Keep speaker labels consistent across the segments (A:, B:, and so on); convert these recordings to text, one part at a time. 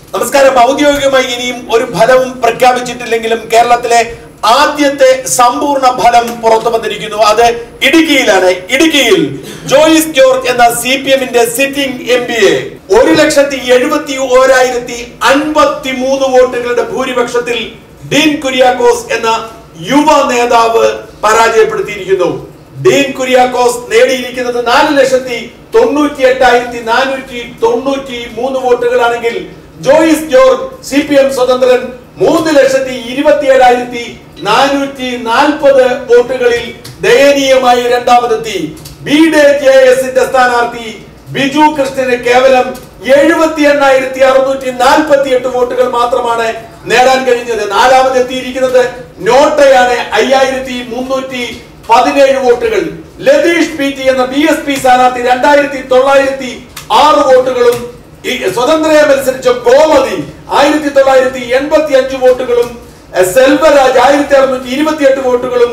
A: നമസ്കാരം ഔദ്യോഗികമായി ഇനിയും ഒരു ഫലവും പ്രഖ്യാപിച്ചിട്ടില്ലെങ്കിലും കേരളത്തിലെ ആദ്യത്തെ സമ്പൂർണ്ണ ഫലം പുറത്തു വന്നിരിക്കുന്നു അത് ഇടുക്കിയിലാണ് ഇടുക്കിയിൽ ജോയിസ് ജോർജ് എന്ന സി പി എമ്മിന്റെ സിറ്റിംഗ് എം പി എ ഒരു ലക്ഷത്തി എഴുപത്തി ഓരായിരത്തി അൻപത്തി മൂന്ന് വോട്ടുകളുടെ ഭൂരിപക്ഷത്തിൽ ഡീൻ കുര്യാക്കോസ് എന്ന യുവ നേതാവ് പരാജയപ്പെടുത്തിയിരിക്കുന്നു ഡീൻ കുര്യാക്കോസ് നേടിയിരിക്കുന്നത് നാല് ലക്ഷത്തി തൊണ്ണൂറ്റി എട്ടായിരത്തി നാനൂറ്റി തൊണ്ണൂറ്റി മൂന്ന് വോട്ടുകളാണെങ്കിൽ Joice George C P M സ്വതന്ത്രൻ മൂന്ന് ലക്ഷത്തി ഇരുപത്തി ഏഴായിരത്തി നാനൂറ്റി നാൽപ്പത് വോട്ടുകളിൽ ദയനീയമായി രണ്ടാമതെത്തി ബി ഡെ ജെ എസിന്റെ സ്ഥാനാർത്ഥി ബിജു കൃഷ്ണന് കേവലം എഴുപത്തി എണ്ണായിരത്തി അറുന്നൂറ്റി നാൽപ്പത്തി എട്ട് വോട്ടുകൾ മാത്രമാണ് നേടാൻ കഴിഞ്ഞത് നാലാമതെത്തിയിരിക്കുന്നത് നോട്ടയാണ് അയ്യായിരത്തി മുന്നൂറ്റി പതിനേഴ് വോട്ടുകൾ ലതീഷ് പി ടി എന്ന ബി എസ് പി സ്ഥാനാർത്ഥി രണ്ടായിരത്തി തൊള്ളായിരത്തി ആറ് വോട്ടുകളും ഈ സ്വതന്ത്രയെ മത്സരിച്ച ഗോമതി ആയിരത്തി തൊള്ളായിരത്തി എൺപത്തി അഞ്ച് വോട്ടുകളും എ, സെൽവരാജ് ആയിരത്തി അറുന്നൂറ്റി ഇരുപത്തി എട്ട് വോട്ടുകളും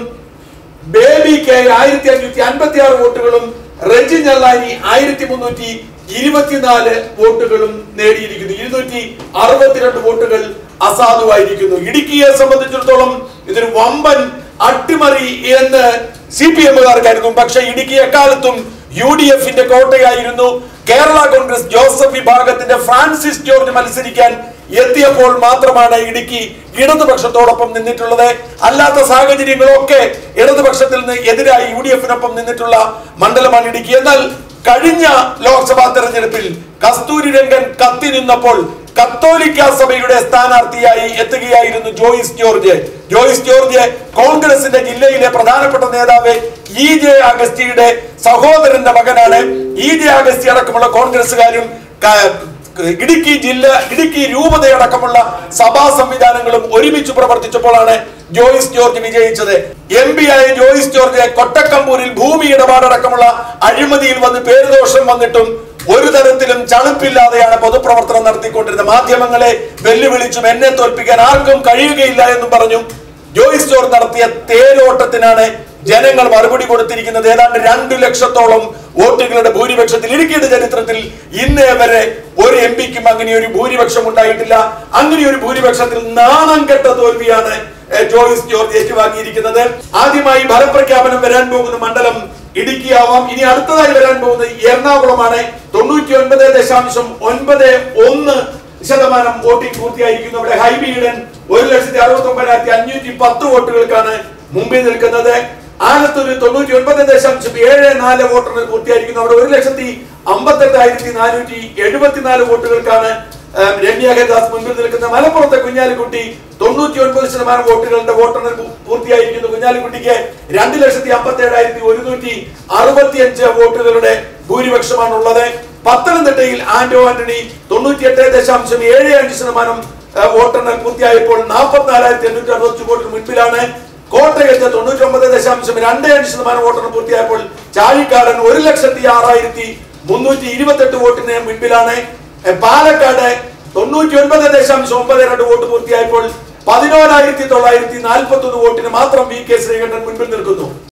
A: ബേബി കെ ആയിരത്തി അഞ്ഞൂറ്റി അൻപത്തി ആറ് വോട്ടുകളും റെജി ഞെള്ളാനി ആയിരത്തി മുന്നൂറ്റി ഇരുപത്തിനാല് വോട്ടുകളും നേടിയിരിക്കുന്നു ഇരുന്നൂറ്റി അറുപത്തിരണ്ട് വോട്ടുകൾ അസാധുവായിരിക്കുന്നു ഇടുക്കിയെ സംബന്ധിച്ചിടത്തോളം ഇതൊരു വമ്പൻ അട്ടിമറി എന്ന് സി പി എമ്മുകാർ കരുതും പക്ഷെ ഇടുക്കി എക്കാലത്തും യു ഡി എഫിന്റെ കോട്ടയായിരുന്നു കേരള കോൺഗ്രസ് ജോസഫ് വിഭാഗത്തിന്റെ ഫ്രാൻസിസ് ജോർജ് മത്സരിക്കാൻ എത്തിയപ്പോൾ മാത്രമാണ് ഇടുക്കി ഇടതുപക്ഷത്തോടൊപ്പം നിന്നിട്ടുള്ളത് അല്ലാത്ത സാഹചര്യങ്ങളൊക്കെ ഇടതുപക്ഷത്തിൽ നിന്ന് എതിരായി യു ഡി എഫിനൊപ്പം നിന്നിട്ടുള്ള മണ്ഡലമാണ് ഇടുക്കി എന്നാൽ കഴിഞ്ഞ ലോക്സഭാ തെരഞ്ഞെടുപ്പിൽ കസ്തൂരി രംഗൻ കത്തി നിന്നപ്പോൾ കത്തോലിക്ക സഭയുടെ സ്ഥാനാർത്ഥിയായി എത്തുകയായിരുന്നു ജോയിസ് ജോർജ് ജോയിസ് ജോർജ് കോൺഗ്രസിന്റെ ജില്ലയിലെ പ്രധാനപ്പെട്ട നേതാവ് ഇ ജെ അഗസ്റ്റിയുടെ സഹോദരന്റെ മകനാണ് ഇ ജെ അഗസ്റ്റി അടക്കമുള്ള കോൺഗ്രസ്സുകാരും ക- ഇടുക്കി ജില്ല ഇടുക്കി രൂപതയടക്കമുള്ള സഭാ സംവിധാനങ്ങളും ഒരുമിച്ച് പ്രവർത്തിച്ചപ്പോഴാണ് ജോയിസ് ജോർജ് വിജയിച്ചത് എം പി ആയ ജോയിസ് ജോർജ് കൊട്ടക്കമ്പൂരിൽ ഭൂമി ഇടപാടടക്കമുള്ള അഴിമതിയിൽ വന്ന് പേരുദോഷം വന്നിട്ടും ഒരു തരത്തിലും ചളുപ്പില്ലാതെയാണ് പൊതുപ്രവർത്തനം നടത്തിക്കൊണ്ടിരുന്നത് മാധ്യമങ്ങളെ വെല്ലുവിളിച്ചും എന്നെ തോൽപ്പിക്കാൻ ആർക്കും കഴിയുകയില്ല എന്നും പറഞ്ഞു ജോയിസ് ജോർജ് നടത്തിയ തേരോട്ടത്തിനാണ് ജനങ്ങൾ മറുപടി കൊടുത്തിരിക്കുന്നത് ഏതാണ്ട് രണ്ടു ലക്ഷത്തോളം വോട്ടുകളുടെ ഭൂരിപക്ഷത്തിൽ ഇടുക്കിയുടെ ചരിത്രത്തിൽ ഇന്നേ വരെ ഒരു എം പിക്കും അങ്ങനെ ഒരു ഭൂരിപക്ഷം ഉണ്ടായിട്ടില്ല അങ്ങനെ ഒരു ഭൂരിപക്ഷത്തിൽ നാണം കെട്ട തോൽവിയാണ് ഏഹ്, ജോയിസ് ജോർജ് ഏറ്റുവാങ്ങിയിരിക്കുന്നത് ആദ്യമായി ഫലപ്രഖ്യാപനം വരാൻ പോകുന്ന മണ്ഡലം ഇടുക്കിയാവാം ഇനി അടുത്തതായി വരാൻ പോകുന്നത് എറണാകുളമാണ് തൊണ്ണൂറ്റി ഒൻപത് ദശാംശം ഒൻപത് ഒന്ന് ശതമാനം വോട്ടിംഗ് പൂർത്തിയായിരിക്കുന്നു അവിടെ ഹൈബി ഈഡൻ ഒരു ലക്ഷത്തി അറുപത്തി ഒമ്പതിനായിരത്തി അഞ്ഞൂറ്റി പത്ത് വോട്ടുകൾക്കാണ് മുമ്പിൽ നിൽക്കുന്നത് ആലത്തൂര് തൊണ്ണൂറ്റി ഒൻപത് ദശാംശം ഏഴ് നാല് വോട്ടുകൾ പൂർത്തിയായിരിക്കുന്നു അവിടെ ഒരു ലക്ഷത്തി അമ്പത്തെട്ടായിരത്തി നാനൂറ്റി എഴുപത്തിനാല് വോട്ടുകൾക്കാണ് ഏഹ്, രമ്യ ഹരിദാസ് മുൻപിൽ നിൽക്കുന്ന മലപ്പുറത്തെ കുഞ്ഞാലിക്കുട്ടി തൊണ്ണൂറ്റി ഒൻപത് ശതമാനം വോട്ടുകളുടെ വോട്ടെണ്ണൽ പൂ- പൂർത്തിയായിരിക്കുന്നു കുഞ്ഞാലിക്കുട്ടിക്ക് രണ്ട് ലക്ഷത്തി അമ്പത്തി ഏഴായിരത്തി ഒരുന്നൂറ്റി അറുപത്തി അഞ്ച് വോട്ടുകളുടെ ഭൂരിപക്ഷമാണുള്ളത് പത്തനംതിട്ടയിൽ ആന്റോ ആന്റണി തൊണ്ണൂറ്റി എട്ട് ദശാംശം ഏഴ് അഞ്ച് ശതമാനം ഏഹ്, വോട്ടെണ്ണൽ പൂർത്തിയായപ്പോൾ നാൽപ്പത്തിനാലായിരത്തി എണ്ണൂറ്റി അറുപത്തി വോട്ടിന് മുൻപിലാണ് കോട്ടയത്ത് തൊണ്ണൂറ്റി ഒമ്പത് ദശാംശം രണ്ട് അഞ്ച് ശതമാനം വോട്ടെണ്ണം പൂർത്തിയായപ്പോൾ ചാഴിക്കാടൻ ഒരു ലക്ഷത്തി ആറായിരത്തി മുന്നൂറ്റി ഇരുപത്തെട്ട് വോട്ടിന് മുൻപിലാണ് ഏഹ്, പാലക്കാട് തൊണ്ണൂറ്റി ഒൻപത് ദശാംശം ഒമ്പത് രണ്ട് വോട്ട് പൂർത്തിയായപ്പോൾ പതിനോരായിരത്തി തൊള്ളായിരത്തി നാൽപ്പത്തി ഒന്ന് വോട്ടിന് മാത്രം വി കെ ശ്രീകണ്ഠൻ മുൻപിൽ നിൽക്കുന്നു